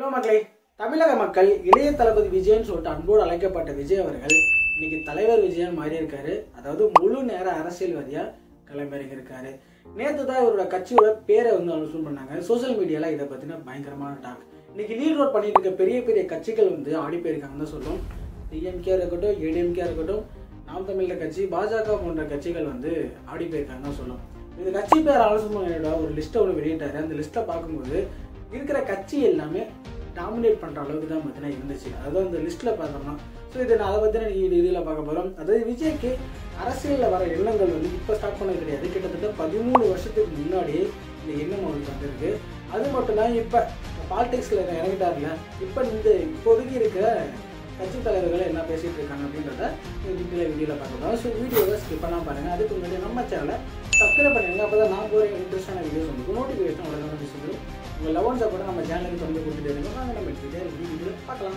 மக்களே தமிழக மக்கள் இளைய தளபதி விஜயன்னு சொல்லிட்டு அன்போடு அழைக்கப்பட்ட விஜய் அவர்கள் இன்னைக்கு தலைவர் விஜயன் மாறி இருக்காரு அதாவது முழு நேர அரசியல்வாதியா கிளம்பிறங்கி இருக்காரு நேற்று தான் இவரோட கட்சியோட பேரை வந்து அனுசூல் பண்ணாங்க சோஷியல் மீடியால இதை பத்தின பயங்கரமான டாக் இன்னைக்கு லீட் ரோட் பண்ணிட்டு இருக்க பெரிய பெரிய கட்சிகள் வந்து ஆடி போயிருக்காங்கன்னு தான் சொல்லும் டிஎம்கே இருக்கட்டும் ஏடிஎம்கே இருக்கட்டும் நாம் தமிழர் கட்சி பாஜக போன்ற கட்சிகள் வந்து ஆடி போயிருக்காங்கன்னு தான் சொல்லும் இந்த கட்சி பேர் ஆலோசனையோட ஒரு லிஸ்ட்டை ஒன்று வெளியிட்டாரு அந்த லிஸ்ட்டை பார்க்கும்போது இருக்கிற கட்சி எல்லாமே டாமினேட் பண்ணுற அளவுக்கு தான் பார்த்தீங்கன்னா இருந்துச்சு அதாவது அந்த லிஸ்ட்டில் பார்த்தோம்னா ஸோ இதை நான் அதை பற்றின நீங்கள் இதில் பார்க்க போகிறோம் அதாவது விஜய்க்கு அரசியலில் வர எண்ணங்கள் வந்து இப்போ ஸ்டார்ட் பண்ணது கிடையாது கிட்டத்தட்ட பதிமூணு வருஷத்துக்கு முன்னாடியே இந்த எண்ணம் அவருக்கு வந்திருக்கு அது மட்டும் தான் இப்போ பாலிடிக்ஸில் இறங்கிட்டார்ல இப்போ இந்த இப்போதைக்கு இருக்கிற கட்சி தலைவர்கள் என்ன பேசிட்டு இருக்காங்க அப்படின்றத டீட்டெயில் வீடியோவில் பார்க்க போகிறோம் ஸோ வீடியோவை ஸ்கிப் பண்ணால் பாருங்கள் அதுக்கு முன்னாடி நம்ம சேனலை சப்ஸ்கிரைப் பண்ணிடுங்க அப்போ தான் நான் போகிற இன்ட்ரெஸ்டான வீடியோஸ் உங்களுக்கு நோட்டிஃபிகேஷன் உடனே வந்து சொல்லுவோம் உங்கள் லெவன்ஸை கூட நம்ம சேனலுக்கு வந்து கொடுத்துட்டு இருங்க வாங்க நம்ம டீட்டெயில் வீடியோ பார்க்கலாம்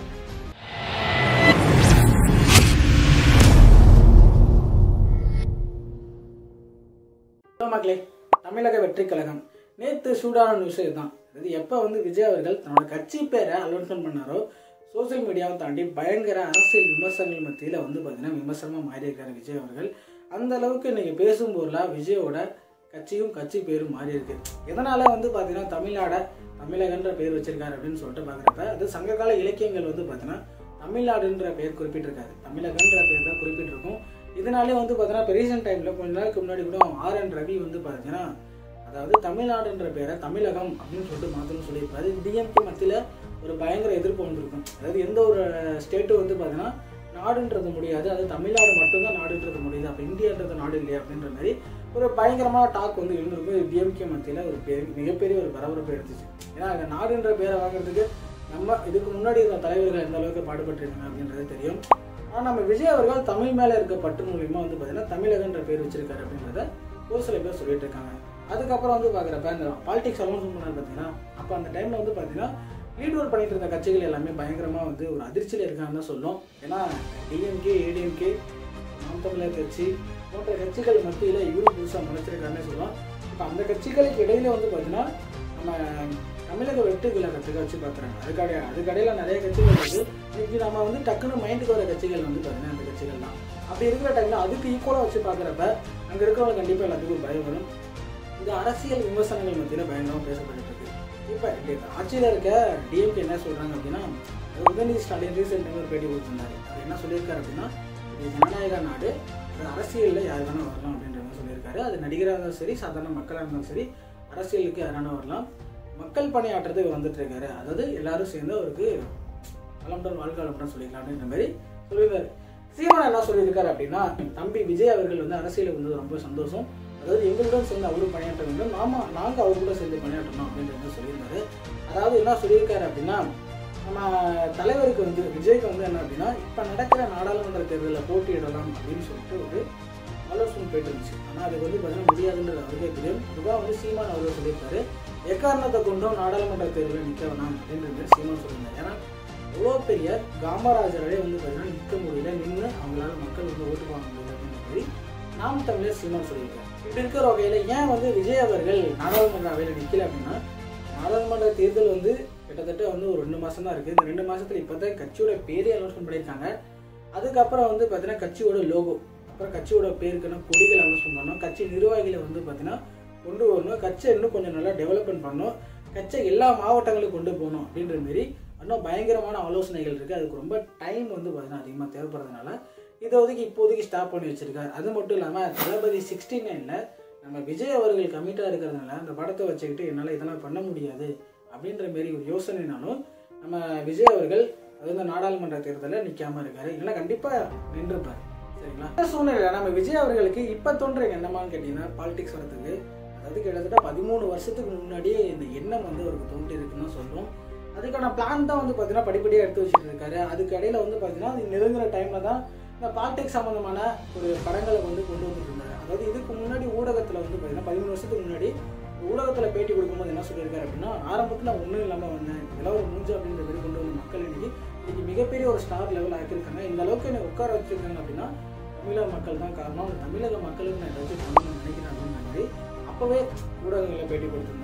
ஹலோ மக்களே தமிழக வெற்றி கழகம் நேற்று சூடான நியூஸ் இதுதான் அதாவது எப்போ வந்து விஜய் அவர்கள் தன்னோட கட்சி பேரை அனௌன்ஸ்மெண்ட் பண்ணாரோ சோஷியல் மீடியாவை தாண்டி பயங்கர அரசியல் விமர்சனங்கள் மத்தியில் வந்து பார்த்தீங்கன்னா விமர்சனமாக மாறி இருக்காரு விஜய் அவர்கள் அந்த அளவுக்கு இன்னைக்கு பேசும்போதெல்லாம் விஜயோட கட்சியும் கட்சி பேரும் மாறி இருக்கு எதனால வந்து பார்த்தீங்கன்னா தமிழ்நாட தமிழகன்ற பேர் வச்சிருக்காரு அப்படின்னு சொல்லிட்டு பார்க்குறப்ப அது சங்ககால இலக்கியங்கள் வந்து பார்த்தீங்கன்னா தமிழ்நாடுன்ற பேர் குறிப்பிட்டிருக்காரு தமிழகன்ற பேர் தான் குறிப்பிட்டிருக்கும் இதனாலே வந்து பார்த்தீங்கன்னா இப்போ ரீசெண்ட் டைமில் கொஞ்ச நாளுக்கு முன்னாடி கூட ஆர் என் ரவி வந்து பார்த்தீங்கன்னா அதாவது தமிழ்நாடுன்ற பேரை தமிழகம் அப்படின்னு சொல்லிட்டு மாற்றணும்னு சொல்லியிருப்பாரு டிஎம்கே மத்தியில் ஒரு பயங்கர எதிர்ப்பு வந்திருக்கும் அதாவது எந்த ஒரு ஸ்டேட்டும் வந்து பார்த்தீங்கன்னா நாடுன்றது முடியாது அது தமிழ்நாடு மட்டும்தான் நாடுன்றது முடியுது அப்போ இந்தியான்றது நாடு இல்லையா அப்படின்ற மாதிரி ஒரு பயங்கரமான டாக் வந்து இருந்திருக்கும் டிஎம்கே மத்தியில் ஒரு பெரிய மிகப்பெரிய ஒரு பரபரப்பு எடுத்துச்சு ஏன்னா அந்த நாடுன்ற பேரை வாங்குறதுக்கு நம்ம இதுக்கு முன்னாடி இருந்த தலைவர்கள் எந்த அளவுக்கு பாடுபட்டிருக்காங்க அப்படின்றது தெரியும் ஆனால் நம்ம விஜய் அவர்கள் தமிழ் மேலே இருக்க பட்டு மூலியமாக வந்து பார்த்தீங்கன்னா தமிழகன்ற பேர் வச்சிருக்காரு அப்படின்றத ஒரு சில பேர் சொல்லிட்டு இருக்காங்க அதுக்கப்புறம் வந்து பார்க்குறப்ப இந்த பாலிடிக்ஸ் அலௌன்ஸ் பண்ணாரு பார்த்தீங்கன்னா அப்போ அந்த டைமில் வந்து பார்த்தீங்கன்னா லீட் ஓவர் பண்ணிட்டு இருந்த கட்சிகள் எல்லாமே பயங்கரமாக வந்து ஒரு அதிர்ச்சியில் இருக்காங்கன்னு தான் சொல்லும் ஏன்னா டிஎம்கே ஏடிஎம்கே நாம் தமிழர் கட்சி போன்ற கட்சிகள் மத்தியில் இவரும் புதுசாக முளைச்சிருக்காருன்னு சொல்லலாம் இப்போ அந்த கட்சிகளுக்கு இடையில வந்து பார்த்தீங்கன்னா நம்ம தமிழக வெற்றி கழகத்துக்கு வச்சு பார்க்குறாங்க அதுக்கடைய அதுக்கடையில் நிறைய கட்சிகள் இருக்குது இன்னைக்கு நம்ம வந்து டக்குன்னு மைண்டுக்கு வர கட்சிகள் வந்து பார்த்தீங்கன்னா அந்த கட்சிகள் தான் அப்படி இருக்கிற டைமில் அதுக்கு ஈக்குவலாக வச்சு பார்க்குறப்ப அங்கே இருக்கிறவங்க கண்டிப்பாக எல்லாத்துக்கும் பயம் வரும் இது அரசியல் விமர்சனங்கள் மத்தியில் பயங்கரமாக பேசப்பட்டு இருக்கு இப்போ ஆட்சியில் இருக்க டிஎம்கே என்ன சொல்கிறாங்க அப்படின்னா உதயநிதி ஸ்டாலின் ரீசெண்ட் ஒரு பேட்டி கொடுத்துருந்தாரு அது என்ன சொல்லியிருக்காரு அப்படின்னா இது ஜனநாயக நாடு அது அரசியலில் யார் வேணால் வரலாம் அப்படின்ற மாதிரி சொல்லியிருக்காரு அது நடிகராக இருந்தாலும் சரி சாதாரண மக்களாக இருந்தாலும் சரி அரசியலுக்கு யாரான வரலாம் மக்கள் பணியாற்றுறதுக்கு இவர் வந்துட்டு இருக்காரு அதாவது எல்லாரும் சேர்ந்து அவருக்கு வளமுடன் வாழ்க்கை வளமுடன் சொல்லிக்கலாம் அப்படின்ற மாதிரி சொல்லியிருக்காரு சீமான் என்ன சொல்லியிருக்காரு அப்படின்னா தம்பி விஜய் அவர்கள் வந்து அரசியலுக்கு வந்தது ரொம்ப சந்தோஷம் அதாவது எங்களுடன் சேர்ந்து அவரும் பணியாற்ற வேண்டும் நாம நாங்கள் அவர் கூட சேர்ந்து பணியாற்றணும் அப்படின்ற மாதிரி சொல்லியிருந்தாரு அதாவது என்ன சொல்லியிருக்காரு அப்படின்னா நம்ம தலைவருக்கு வந்து விஜய்க்கு வந்து என்ன அப்படின்னா இப்போ நடக்கிற நாடாளுமன்ற தேர்தலில் போட்டியிடலாம் அப்படின்னு சொல்லிட்டு ஒரு ஆலோசனை போயிட்டு இருந்துச்சு ஆனால் அதுக்கு வந்து பார்த்தீங்கன்னா முடியாதுன்றது அவருக்கே தெரியும் அதுதான் வந்து சீமான் அவர்கள் சொல்லியிருக்காரு எக்காரணத்தை கொண்டும் நாடாளுமன்ற தேர்தலில் நிற்க வேணாம் அப்படின்ற மாதிரி சீமான் சொல்லியிருந்தார் ஏன்னா எவ்வளோ பெரிய காமராஜராலே வந்து பார்த்தீங்கன்னா நிற்க முடியல நின்று அவங்களால மக்கள் வந்து ஓட்டு வாங்க முடியல அப்படின்ற மாதிரி நாம் தமிழர் சீமான் சொல்லியிருக்காரு இப்படி இருக்கிற வகையில் ஏன் வந்து விஜய் அவர்கள் நாடாளுமன்ற அவையில் நிற்கல அப்படின்னா நாடாளுமன்ற தேர்தல் வந்து கிட்டத்தட்ட வந்து ஒரு ரெண்டு மாதம் தான் இருக்குது இந்த ரெண்டு மாதத்தில் இப்போ தான் கட்சியோட பேரே அனௌன்ஸ்மெண்ட் பண்ணியிருக்காங்க அதுக்கப்புறம் வந்து பார்த்தீங்கன்னா கட்சியோட லோகோ அப்புறம் கட்சியோட பேருக்கான கொடிகள் அனௌன்ஸ்மெண்ட் பண்ணணும் கட்சி நிர்வாகிகளை வந்து பார்த்தீங்கன்னா கொண்டு வரணும் கட்சியை இன்னும் கொஞ்சம் நல்லா டெவலப்மெண்ட் பண்ணணும் கட்சியை எல்லா மாவட்டங்களுக்கும் கொண்டு போகணும் அப்படின்ற மாரி இன்னும் பயங்கரமான ஆலோசனைகள் இருக்குது அதுக்கு ரொம்ப டைம் வந்து பார்த்தீங்கன்னா அதிகமாக தேவைப்படுறதுனால இதை ஒதுக்கி இப்போதைக்கு ஸ்டாப் பண்ணி வச்சிருக்காரு அது மட்டும் இல்லாமல் தளபதி சிக்ஸ்டி நைனில் நம்ம விஜய் அவர்கள் கமிட்டாக இருக்கிறதுனால அந்த படத்தை வச்சுக்கிட்டு என்னால் இதெல்லாம் பண்ண முடியாது அப்படின்ற மாரி ஒரு யோசனைனாலும் நம்ம விஜய் அவர்கள் அது வந்து நாடாளுமன்ற தேர்தலில் நிற்காம இருக்காரு இல்லைன்னா கண்டிப்பாக நின்றுப்பார் சரிங்களா இந்த சூழ்நிலையில் நம்ம விஜய் அவர்களுக்கு இப்போ தோன்ற என்னமான்னு கேட்டிங்கன்னா பாலிடிக்ஸ் வரதுக்கு அதாவது கிட்டத்தட்ட பதிமூணு வருஷத்துக்கு முன்னாடியே இந்த எண்ணம் வந்து அவருக்கு தோன்றி இருக்குன்னு சொல்லும் அதுக்கான பிளான் தான் வந்து பார்த்தீங்கன்னா படிப்படியாக எடுத்து வச்சுட்டு இருக்காரு அதுக்கு இடையில வந்து பார்த்தீங்கன்னா அது நெருங்குற டைமில் தான் இந்த பாலிடிக்ஸ் சம்மந்தமான ஒரு படங்களை வந்து கொண்டு வந்துட்டு இருந்தாரு அதாவது இதுக்கு முன்னாடி ஊடகத்தில் வந்து பார்த்தீங்கன்னா பதிமூணு வருஷத்துக்கு முன்னாடி ஊடகத்தில் பேட்டி கொடுக்கும்போது என்ன சொல்லியிருக்காரு அப்படின்னா ஆரம்பத்தில் ஒன்றும் இல்லாமல் வந்தேன் இதெல்லாம் ஒரு மூஞ்சு அப்படின்ற மாதிரி கொண்டு வந்த மக்கள் இன்னைக்கு இன்னைக்கு மிகப்பெரிய ஒரு ஸ்டார் லெவல் ஆக்கியிருக்காங்க இந்த அளவுக்கு என்னை உட்கார வச்சிருக்காங்க அப்படின்னா தமிழக மக்கள் தான் காரணம் அந்த தமிழக மக்களுக்கு நான் ஏதாச்சும் பண்ணணும்னு நினைக்கிறேன் அப்படின்ற மாதிரி அப்போவே ஊடகங்களில் பேட்டி கொடுத்துருந்தாரு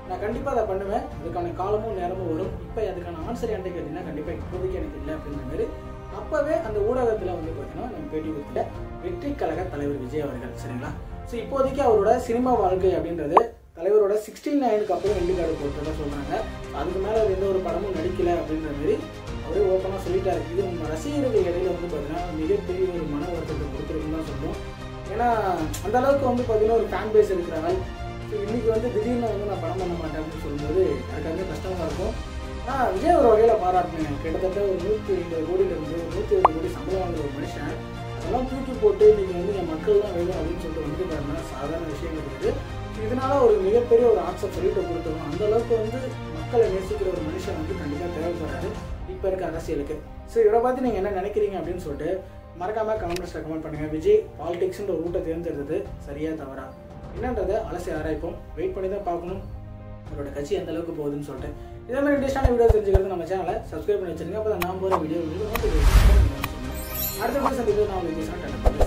நான் கண்டிப்பாக அதை பண்ணுவேன் அதுக்கான காலமும் நேரமும் வரும் இப்போ அதுக்கான ஆன்சர் என்கிட்ட கேட்டிங்கன்னா கண்டிப்பாக இப்போதைக்கு எனக்கு இல்லை அப்படின்ற மாதிரி அப்போவே அந்த ஊடகத்தில் வந்து பார்த்தீங்கன்னா நம்ம பேட்டி கொடுத்துல வெற்றி கழக தலைவர் விஜய் அவர்கள் சரிங்களா ஸோ இப்போதைக்கு அவரோட சினிமா வாழ்க்கை அப்படின்றது தலைவரோட சிக்ஸ்டீன் நைனுக்கு அப்புறம் ரெண்டு கார்டு போட்டதா சொல்கிறாங்க அதுக்கு மேலே எந்த ஒரு படமும் நடிக்கலை அப்படின்ற மாதிரி அவரே ஓப்பனாக சொல்லிட்டாரு இது நம்ம ரசிகர்கள் இடையில வந்து பார்த்தீங்கன்னா மிகப்பெரிய ஒரு மன வருத்தத்தை கொடுத்துருக்குன்னு தான் சொல்லுவோம் ஏன்னா அந்த அளவுக்கு வந்து பார்த்தீங்கன்னா ஒரு ஃபேன் பேஸ் இருக்கிறாங்க ஸோ இன்னைக்கு வந்து திடீர்னு வந்து நான் படம் பண்ண மாட்டேன் அப்படின்னு சொல்லும்போது எனக்கு வந்து கஷ்டமாக இருக்கும் ஆனால் விஜய் ஒரு வகையில் பாராட்டினேன் கிட்டத்தட்ட ஒரு நூற்றி ஐம்பது கோடியிலிருந்து ஒரு நூற்றி இருபது கோடி சம்பளம் வாங்குற ஒரு மனுஷன் அதெல்லாம் தூக்கி போட்டு இன்னைக்கு வந்து என் மக்கள் தான் வேணும் அப்படின்னு சொல்லிட்டு வந்துருக்காருன்னா சாதாரண விஷயம் கிடையாது இதனால ஒரு மிகப்பெரிய ஒரு ஆட்சை சொல்லிட்டு கொடுத்துரும் அந்த அளவுக்கு வந்து மக்களை நேசிக்கிற ஒரு மனுஷன் வந்து கண்டிப்பாக தேவைப்படாது இப்போ இருக்க அரசியலுக்கு ஸோ இவரை பார்த்து நீங்கள் என்ன நினைக்கிறீங்க அப்படின்னு சொல்லிட்டு மறக்காம கமெண்ட்ஸில் கமெண்ட் பண்ணுங்கள் விஜய் பாலிடிக்ஸ்ன்ற ஒரு ரூட்டை தேர்ந்தெடுத்தது சரியா தவறா என்னன்றதை அலசி ஆராய்ப்போம் வெயிட் பண்ணி தான் பார்க்கணும் அவரோட கட்சி எந்த அளவுக்கு போகுதுன்னு சொல்லிட்டு இதே மாதிரி இன்ட்ரெஸ்டான வீடியோ தெரிஞ்சுக்கிறது நம்ம சேனலை சப்ஸ்கிரைப் பண்ணி வச்சிருங்க அப்போ தான் நான் போகிற வீடியோ உங்களுக்கு நோட்டிஃபிகேஷன் அடுத்த வீடியோ சந்திக்கிறது நான் உங்களுக்கு